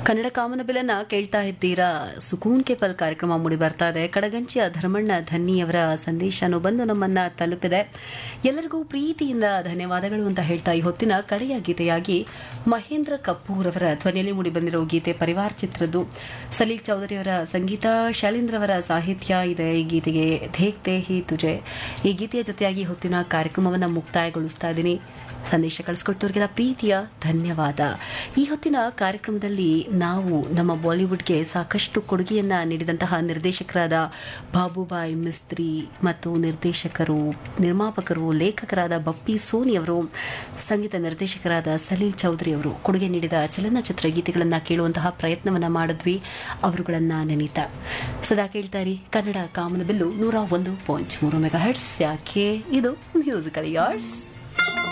ಕನ್ನಡ ಕಾಮನಬಿಲನ್ನ ಕೇಳ್ತಾ ಇದ್ದೀರಾ ಸುಕೂನ್ ಕೆ ಪಲ್ ಕಾರ್ಯಕ್ರಮ ಮೂಡಿ ಬರ್ತಾ ಇದೆ ಕಡಗಂಚಿಯ ಧರ್ಮಣ್ಣ ಧನ್ನಿಯವರ ಸಂದೇಶನು ಬಂದು ನಮ್ಮನ್ನ ತಲುಪಿದೆ ಎಲ್ಲರಿಗೂ ಪ್ರೀತಿಯಿಂದ ಧನ್ಯವಾದಗಳು ಅಂತ ಹೇಳ್ತಾ ಈ ಹೊತ್ತಿನ ಕಡೆಯ ಗೀತೆಯಾಗಿ ಮಹೇಂದ್ರ ಕಪೂರ್ ಅವರ ಧ್ವನಿಯಲ್ಲಿ ಮೂಡಿ ಬಂದಿರೋ ಗೀತೆ ಪರಿವಾರ ಚಿತ್ರದ್ದು ಸಲೀಲ್ ಚೌಧರಿ ಅವರ ಸಂಗೀತ ಶೈಲೇಂದ್ರ ಅವರ ಸಾಹಿತ್ಯ ಇದೆ ಈ ಗೀತೆಗೆ ಧೇಕ್ತೆ ಹಿ ತುಜೆ ಈ ಗೀತೆಯ ಜೊತೆಯಾಗಿ ಈ ಹೊತ್ತಿನ ಕಾರ್ಯಕ್ರಮವನ್ನು ಮುಕ್ತಾಯಗೊಳಿಸ್ತಾ ಇದ್ದೀನಿ ಸಂದೇಶ ಕಳಿಸ್ಕೊಟ್ಟವ್ರಿಗೆಲ್ಲ ಪ್ರೀತಿಯ ಧನ್ಯವಾದ ಈ ಹೊತ್ತಿನ ಕಾರ್ಯಕ್ರಮದಲ್ಲಿ ನಾವು ನಮ್ಮ ಬಾಲಿವುಡ್ಗೆ ಸಾಕಷ್ಟು ಕೊಡುಗೆಯನ್ನ ನೀಡಿದಂತಹ ನಿರ್ದೇಶಕರಾದ ಬಾಬುಬಾಯ್ ಮಿಸ್ತ್ರಿ ಮತ್ತು ನಿರ್ದೇಶಕರು ನಿರ್ಮಾಪಕರು ಲೇಖಕರಾದ ಬಪ್ಪಿ ಸೋನಿ ಅವರು ಸಂಗೀತ ನಿರ್ದೇಶಕರಾದ ಸಲೀಲ್ ಚೌಧರಿ ಅವರು ಕೊಡುಗೆ ನೀಡಿದ ಚಲನಚಿತ್ರ ಗೀತೆಗಳನ್ನು ಕೇಳುವಂತಹ ಪ್ರಯತ್ನವನ್ನ ಮಾಡಿದ್ವಿ ಅವರುಗಳನ್ನ ನೆನೀತಾ ಸದಾ ಕೇಳ್ತಾ ಇರಿ ಕನ್ನಡ ಕಾಮನಬಿಲ್ಲು ನೂರ ಒಂದು ಪಾಯಿಂಟ್ ಮೂರು ಮೆಗಾ ಹರ್ಟ್ಸ್ ಯಾಕೆ ಇದು ಮ್ಯೂಸಿಕಲ್ ಯಾರ್ಡ್ಸ್